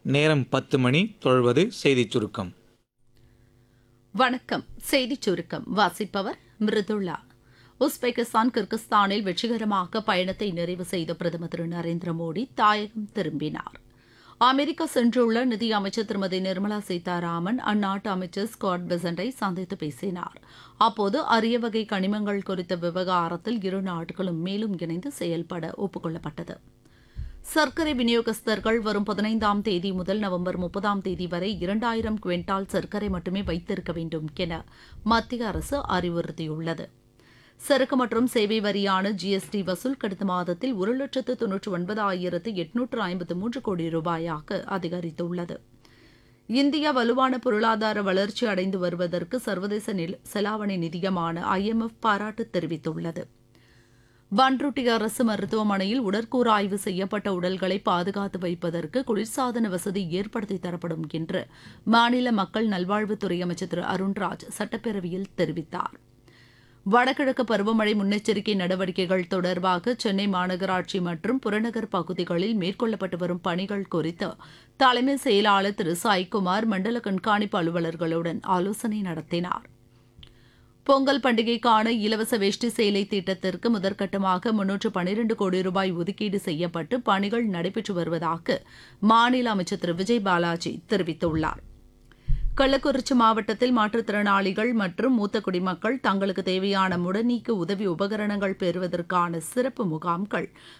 நேரம் பத்து மணி தொழுவது செய்திச் சுருக்கம் வணக்கம் செய்திச் சுருக்கம் வாசிப்பவர் மிருதுளா உஸ்பெகிஸ்தான் கிர்கிஸ்தானில் வெற்றிகரமாக பயணத்தை நிறைவு செய்த பிரதமர் திரு நரேந்திர மோடி தாயகம் திரும்பினார் அமெரிக்கா சென்றுள்ள நிதியமைச்சர் திருமதி நிர்மலா சீதாராமன் அந்நாட்டு அமைச்சர் ஸ்காட் பெசண்டை சந்தித்து பேசினார் அப்போது அரிய வகை கனிமங்கள் குறித்த விவகாரத்தில் இரு நாடுகளும் மேலும் இணைந்து செயல்பட ஒப்புக்கொள்ளப்பட்டது சர்க்கரை விநியோகஸ்தர்கள் வரும் பதினைந்தாம் தேதி முதல் நவம்பர் முப்பதாம் தேதி வரை இரண்டாயிரம் குவிண்டால் சர்க்கரை மட்டுமே வைத்திருக்க வேண்டும் என மத்திய அரசு அறிவுறுத்தியுள்ளது சரக்கு மற்றும் சேவை வரியான ஜிஎஸ்டி வசூல் கடந்த மாதத்தில் ஒரு லட்சத்து தொன்னூற்று ஒன்பதாயிரத்து எட்நூற்று ஐம்பத்து மூன்று கோடி ரூபாயாக அதிகரித்துள்ளது இந்தியா வலுவான பொருளாதார வளர்ச்சி அடைந்து வருவதற்கு சர்வதேச நில- செலாவணி நிதியமான ஐஎம்எஃப் பாராட்டு தெரிவித்துள்ளது பன்ருட்டி அரசு மருத்துவமனையில் உடற்கூறாய்வு செய்யப்பட்ட உடல்களை பாதுகாத்து வைப்பதற்கு குளிர்சாதன வசதி ஏற்படுத்தி தரப்படும் என்று மாநில மக்கள் நல்வாழ்வுத்துறை அமைச்சர் திரு அருண்ராஜ் சட்டப்பேரவையில் தெரிவித்தார் வடகிழக்கு பருவமழை முன்னெச்சரிக்கை நடவடிக்கைகள் தொடர்பாக சென்னை மாநகராட்சி மற்றும் புறநகர் பகுதிகளில் மேற்கொள்ளப்பட்டு வரும் பணிகள் குறித்து தலைமை செயலாளர் திரு சாய்குமார் மண்டல கண்காணிப்பு அலுவலர்களுடன் ஆலோசனை நடத்தினார் பொங்கல் பண்டிகைக்கான இலவச வேஷ்டி சேலை திட்டத்திற்கு முதற்கட்டமாக முன்னூற்று பனிரெண்டு கோடி ரூபாய் ஒதுக்கீடு செய்யப்பட்டு பணிகள் நடைபெற்று வருவதாக மாநில அமைச்சர் திரு விஜய் பாலாஜி தெரிவித்துள்ளார் கள்ளக்குறிச்சி மாவட்டத்தில் மாற்றுத்திறனாளிகள் மற்றும் மூத்த குடிமக்கள் தங்களுக்கு தேவையான முடநீக்கு உதவி உபகரணங்கள் பெறுவதற்கான சிறப்பு முகாம்கள்